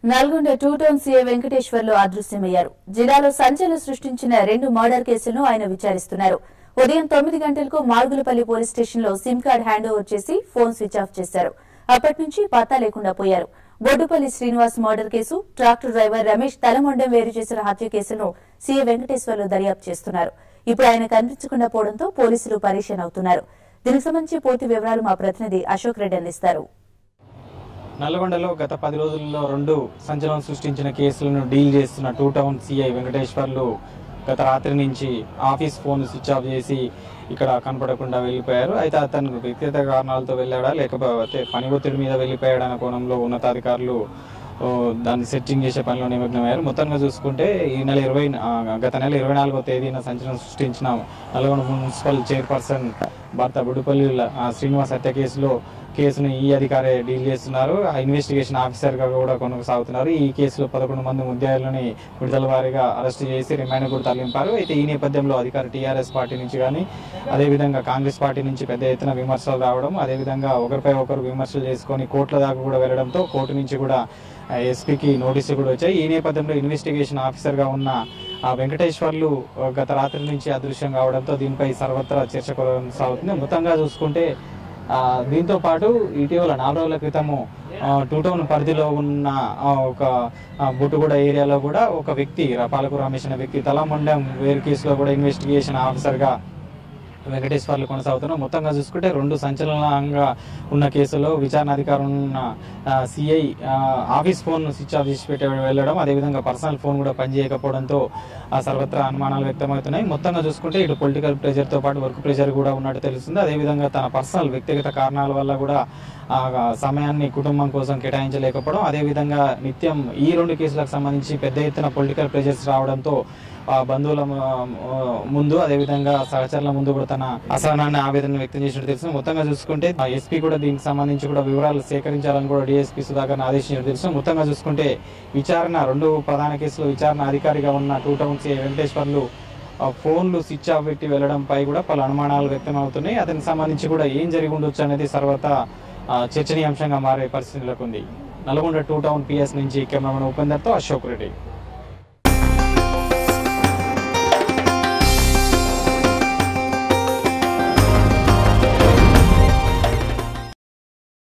Nalgonda two town CA Venkateswarlu అదృశ్యమయ్యారు జిల్లాలో సంచలనం సృష్టించిన రెండు మర్డర్ కేసులను ఆయన విచారిస్తున్నారు ఉదయం తొమ్మిది గంటలకు మార్గులపల్లి పోలీస్ స్టేషన్ లో సిమ్ కార్డ్ హ్యాండ్ ఓవర్ చేసి ఫోన్ స్విచ్ ఆఫ్ చేశారు అప్పటి నుంచి పత్తా లేకుండా పోయారు Boddupalli Srinivas murder case tractor driver Ramesh తలమొండం వేరు చేసిన హత్య కేసును సీఏ వెంకటేశ్వర్లు దర్యాప్తు చేస్తున్నారు ఇప్పుడు ఆయన కనిపించకుండా పోవడంతో పోలీసులు పరేషాన్ అవుతున్నారు దీనికి సంబంధించి పూర్తి వివరాలు మా ప్రతినిధి అశోక్ రెడ్డి అందిస్తారు నల్గొండలో గత పది రోజుల్లో రెండు సంచలనం సృష్టించిన కేసులను డీల్ చేస్తున్న టూ టౌన్ సిఐ వెంకటేశ్వర్లు గత రాత్రి నుంచి ఆఫీస్ ఫోన్ స్విచ్ ఆఫ్ చేసి ఇక్కడ కనపడకుండా వెళ్ళిపోయారు అయితే అతను వ్యక్తిగత కారణాలతో వెళ్ళాడా లేకపోతే పని ఒత్తిడి మీద వెళ్ళిపోయాడా అన్న కోణంలో ఉన్నతాధికారులు ఓ, దాన్ని సెట్టింగ్ చేసే పనిలో నిమగ్నమయ్యారు మొత్తంగా చూసుకుంటే ఈ నెల ఇరవై ఆ, గత నెల ఇరవై నాలుగో తేదీన సంచలనం సృష్టించిన నల్గొండ మున్సిపల్ చైర్పర్సన్ భర్త బుడుపల్లి ఆ, శ్రీనివాస్ హత్య కేసులో కేసును ఈ అధికారే డీల్ చేస్తున్నారు ఆ ఇన్వెస్టిగేషన్ ఆఫీసర్ గా కూడా కొనసాగుతున్నారు ఈ కేసులో పదకొండు మంది ముద్దాయిలని విడుదల వారీగా అరెస్ట్ చేసి రిమాండ్ కూడా తరలింపారు అయితే ఈ నేపథ్యంలో అధికార టీఆర్ఎస్ పార్టీ నుంచి కానీ అదేవిధంగా కాంగ్రెస్ పార్టీ నుంచి పెద్ద ఎత్తున విమర్శలు రావడం అదేవిధంగా ఒకరిపై ఒకరు విమర్శలు చేసుకొని కోర్టుల దాకా కూడా వెళ్ళడంతో కోర్టు నుంచి కూడా ఎస్పీకి నోటీసులు కూడా వచ్చాయి ఈ నేపథ్యంలో ఇన్వెస్టిగేషన్ ఆఫీసర్ గా ఉన్న ఆ వెంకటేశ్వర్లు ఆ, గత రాత్రి నుంచి అదృశ్యం కావడంతో దీనిపై సర్వత్రా చర్చ కొనసాగుతుంది మొత్తంగా చూసుకుంటే ఆ, దీంతో పాటు ఇటీవల నాలుగు రోజుల క్రితము ఆ, టూ టౌన్ పరిధిలో ఉన్న ఆ, ఒక ఆ, బుట్టుగూడ ఏరియాలో కూడా ఒక వ్యక్తి పాలకు రమేష్ అనే వ్యక్తి తలమండం వేరు కేసులో కూడా ఇన్వెస్టిగేషన్ ఆఫీసర్గా వెంకటేశ్వర్లు కొనసాగుతున్నారు మొత్తంగా చూసుకుంటే రెండు సంచలనంగా ఉన్న కేసులో విచారణ అధికారం ఉన్న CI office phone switch off చేసి పెట్టి వెళ్ళడం అదేవిధంగా పర్సనల్ ఫోన్ కూడా పనిచేయకపోవడంతో ఆ సర్వత్రా అనుమానాలు వ్యక్తమవుతున్నాయి మొత్తంగా చూసుకుంటే ఇటు పొలిటికల్ ప్రెజర్ తో పాటు వర్క్ ప్రెజర్ కూడా ఉన్నట్టు తెలుస్తుంది అదేవిధంగా తన పర్సనల్ వ్యక్తిగత కారణాల వల్ల కూడా ఆ సమయాన్ని కుటుంబం కోసం కేటాయించలేకపోవడం అదేవిధంగా నిత్యం ఈ రెండు కేసులకు సంబంధించి పెద్ద ఎత్తున పొలిటికల్ ప్రెజర్స్ రావడంతో ఆ బంధువుల ఆ, ముందు అదేవిధంగా సహచరుల ముందు కూడా తన అసహనాన్ని ఆవేదన వ్యక్తం చేసినట్టు తెలుసు మొత్తంగా చూసుకుంటే ఎస్పీ కూడా దీనికి సంబంధించి కూడా వివరాలు సేకరించాలని కూడా డిఎస్పీ సుధాకర్ ఆదేశించినట్టు తెలుసు మొత్తంగా చూసుకుంటే విచారణ రెండు ప్రధాన కేసులో విచారణ అధికారిగా ఉన్న టూ టౌన్ సి వెంకటేశ్వర్లు ఆ ఫోన్లు స్విచ్ ఆఫ్ పెట్టి వెళ్ళడంపై కూడా పలు అనుమానాలు వ్యక్తం అవుతున్నాయి అతనికి సంబంధించి కూడా ఏం జరిగి ఉండొచ్చు అనేది సర్వతా ఆ, చర్చనీయాంశంగా మారే పరిస్థితులకు ఉంది నల్గొండ టూ టౌన్ పిఎస్ నుంచి కెమెరామెన్ ఉపేందర్తో అశోక్ రెడ్డి